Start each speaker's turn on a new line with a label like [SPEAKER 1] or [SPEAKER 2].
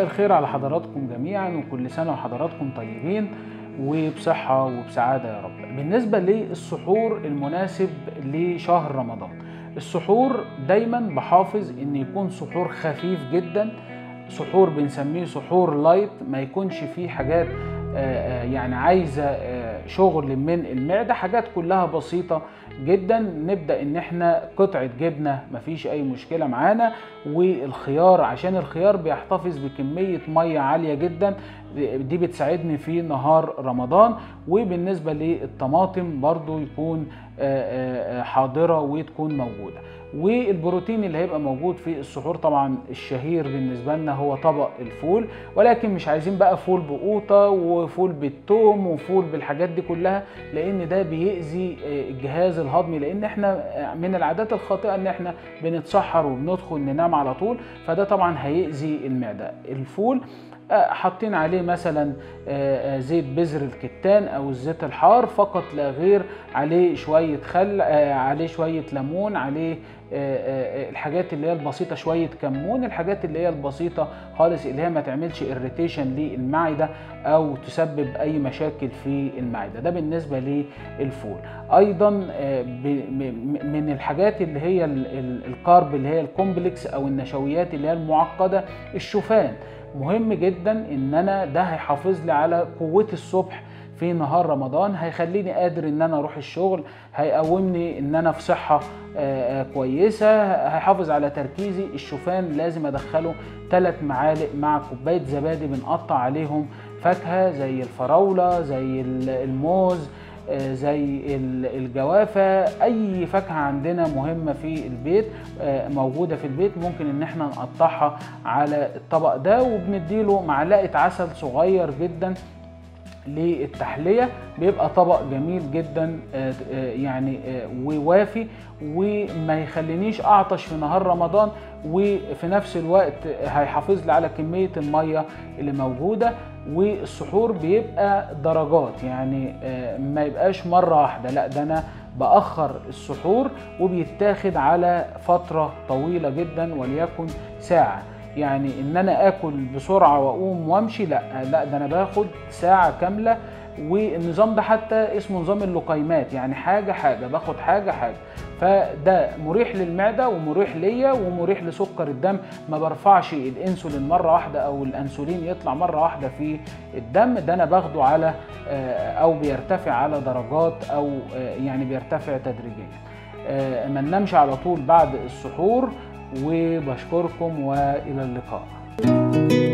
[SPEAKER 1] الخير على حضراتكم جميعا وكل سنة وحضراتكم طيبين وبصحة وبسعادة يا رب بالنسبة للسحور المناسب لشهر رمضان السحور دايما بحافظ ان يكون سحور خفيف جدا سحور بنسميه سحور لايت ما يكونش فيه حاجات يعني عايزة شغل من المعدة حاجات كلها بسيطة جدا نبدأ ان احنا قطعة جبنة مفيش اي مشكلة معانا والخيار عشان الخيار بيحتفظ بكمية مية عالية جدا دي بتساعدني في نهار رمضان وبالنسبة للطماطم برضو يكون حاضرة وتكون موجودة والبروتين اللي هيبقى موجود في السحور طبعا الشهير بالنسبة لنا هو طبق الفول ولكن مش عايزين بقى فول بقوطة وفول بالثوم وفول بالحاجات دي كلها لان ده بيأذي الجهاز الهضمي لان احنا من العادات الخاطئة ان احنا بنتسحر وبندخل ننام على طول فده طبعا هيأذي المعدة الفول حاطين عليه مثلا زيت بذر الكتان او الزيت الحار فقط لا غير عليه شويه خل عليه شويه ليمون عليه الحاجات اللي هي البسيطه شويه كمون الحاجات اللي هي البسيطه خالص اللي هي ما تعملش اريتيشن للمعده او تسبب اي مشاكل في المعده ده بالنسبه للفول ايضا من الحاجات اللي هي الكارب اللي هي الكومبلكس او النشويات اللي هي المعقده الشوفان مهم جدا ان انا ده هيحافظ لي على قوتي الصبح في نهار رمضان هيخليني قادر ان انا اروح الشغل هيقومني ان انا في صحة كويسة هيحافظ على تركيزي الشوفان لازم ادخله ثلاث معالق مع كوباية زبادي بنقطع عليهم فاكهة زي الفراولة زي الموز زي الجوافة أي فاكهة عندنا مهمة في البيت موجودة في البيت ممكن إن احنا نقطعها على الطبق ده وبنديله معلقة عسل صغير جدا للتحلية بيبقى طبق جميل جدا يعني ووافي وما يخلينيش اعطش في نهار رمضان وفي نفس الوقت هيحافظ لي على كمية المية اللي موجودة والسحور بيبقى درجات يعني ما يبقاش مرة واحدة لا ده انا بأخر السحور وبيتاخد على فترة طويلة جدا وليكن ساعة يعني ان انا اكل بسرعه واقوم وامشي لا لا ده انا باخد ساعه كامله والنظام ده حتى اسمه نظام اللقيمات يعني حاجه حاجه باخد حاجه حاجه فده مريح للمعده ومريح ليا ومريح لسكر الدم ما برفعش الانسولين مره واحده او الانسولين يطلع مره واحده في الدم ده انا باخده على او بيرتفع على درجات او يعني بيرتفع تدريجيا ما ننامش على طول بعد السحور وبشكركم والى اللقاء